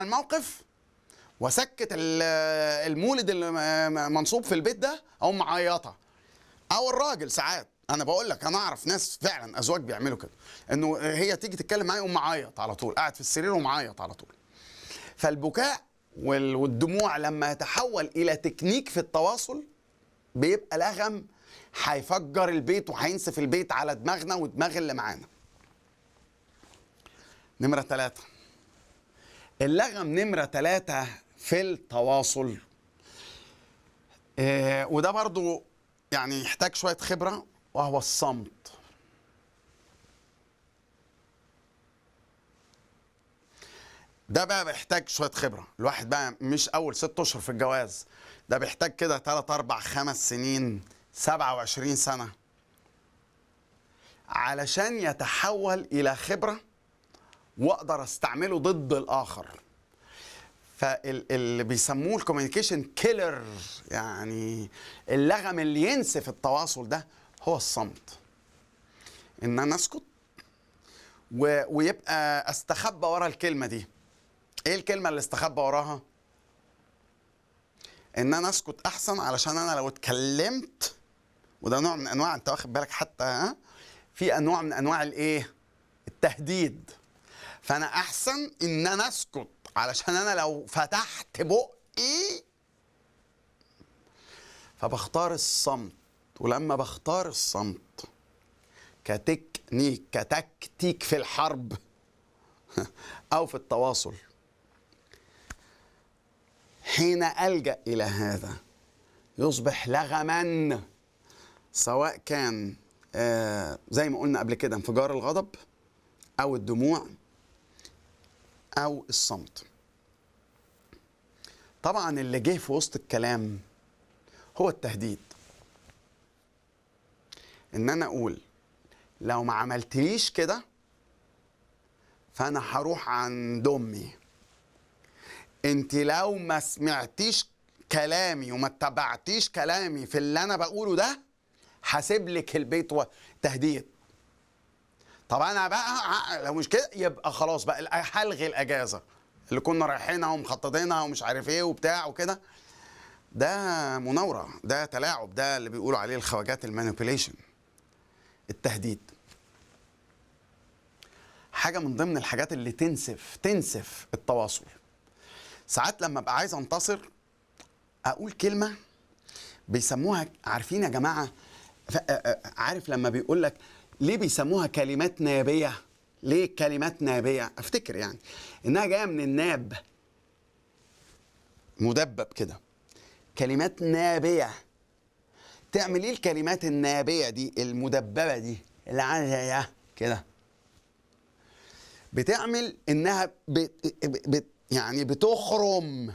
الموقف وسكت ال- المولد اللي م- منصوب في البيت ده او معيطه او الراجل ساعات انا بقول لك انا اعرف ناس فعلا ازواج بيعملوا كده انه هي تيجي تتكلم معايا يقوم معيط على طول قاعد في السرير ومعيط على طول فالبكاء وال- والدموع لما يتحول الى تكنيك في التواصل بيبقى لغم هيفجر البيت وهينسف البيت على دماغنا ودماغ اللي معانا نمرة ثلاثة اللغم نمرة ثلاثة في التواصل آه وده برضو يعني يحتاج شوية خبرة وهو الصمت ده بقى بيحتاج شوية خبرة الواحد بقى مش أول ست أشهر في الجواز ده بيحتاج كده تلات أربع خمس سنين سبعة وعشرين سنة علشان يتحول إلى خبرة واقدر استعمله ضد الاخر فاللي بيسموه الكوميونيكيشن كيلر يعني اللغم اللي ينسف التواصل ده هو الصمت ان انا اسكت و... ويبقى استخبى ورا الكلمه دي ايه الكلمه اللي استخبى وراها ان انا اسكت احسن علشان انا لو اتكلمت وده نوع من انواع انت واخد بالك حتى ها في انواع من انواع الايه التهديد فانا احسن ان انا اسكت علشان انا لو فتحت بقي فبختار الصمت ولما بختار الصمت كتكنيك كتكتيك في الحرب او في التواصل حين الجا الى هذا يصبح لغما سواء كان آه زي ما قلنا قبل كده انفجار الغضب او الدموع او الصمت طبعا اللي جه في وسط الكلام هو التهديد ان انا اقول لو ما عملتليش كده فانا هروح عند امي انت لو ما سمعتيش كلامي وما اتبعتيش كلامي في اللي انا بقوله ده هسيب لك البيت وتهديد طب انا بقى لو مش كده يبقى خلاص بقى هلغي الاجازه اللي كنا رايحينها ومخططينها ومش عارف ايه وبتاع وكده ده مناوره ده تلاعب ده اللي بيقولوا عليه الخواجات المانيبيوليشن التهديد حاجه من ضمن الحاجات اللي تنسف تنسف التواصل ساعات لما ابقى عايز انتصر اقول كلمه بيسموها عارفين يا جماعه عارف لما بيقول لك ليه بيسموها كلمات نابيه ليه كلمات نابيه افتكر يعني انها جايه من الناب مدبب كده كلمات نابيه تعمل ايه الكلمات النابيه دي المدببه دي اللي عامله كده بتعمل انها بت بت يعني بتخرم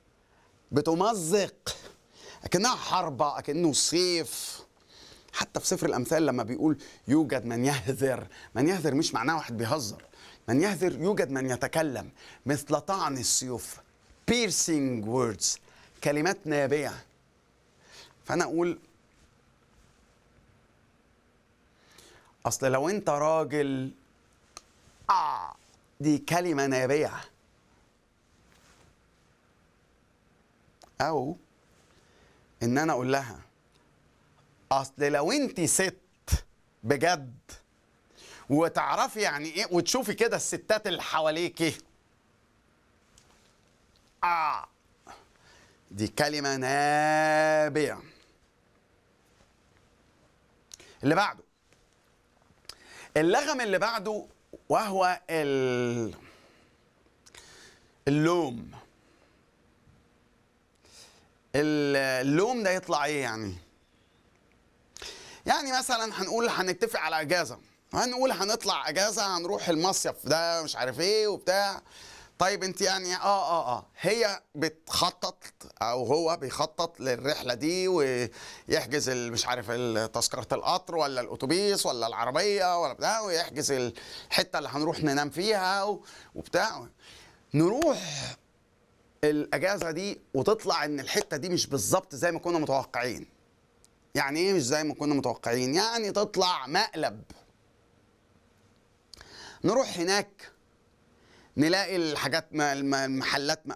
بتمزق اكنها حربه اكنه سيف حتى في سفر الامثال لما بيقول يوجد من يهذر من يهذر مش معناه واحد بيهزر من يهذر يوجد من يتكلم مثل طعن السيوف piercing words كلمات نابيه فانا اقول اصل لو انت راجل اه دي كلمه نابيه او ان انا اقول لها اصل لو انت ست بجد وتعرفي يعني ايه وتشوفي كده الستات اللي حواليكي اه دي كلمه نابيه اللي بعده اللغم اللي بعده وهو ال... اللوم اللوم ده يطلع ايه يعني يعني مثلا هنقول هنتفق على اجازه هنقول هنطلع اجازه هنروح المصيف ده مش عارف ايه وبتاع طيب انت يعني اه اه اه هي بتخطط او هو بيخطط للرحله دي ويحجز مش عارف تذكره القطر ولا الاتوبيس ولا العربيه ولا بتاع ويحجز الحته اللي هنروح ننام فيها وبتاع نروح الاجازه دي وتطلع ان الحته دي مش بالظبط زي ما كنا متوقعين يعني ايه مش زي ما كنا متوقعين يعني تطلع مقلب نروح هناك نلاقي الحاجات ما- الم- المحلات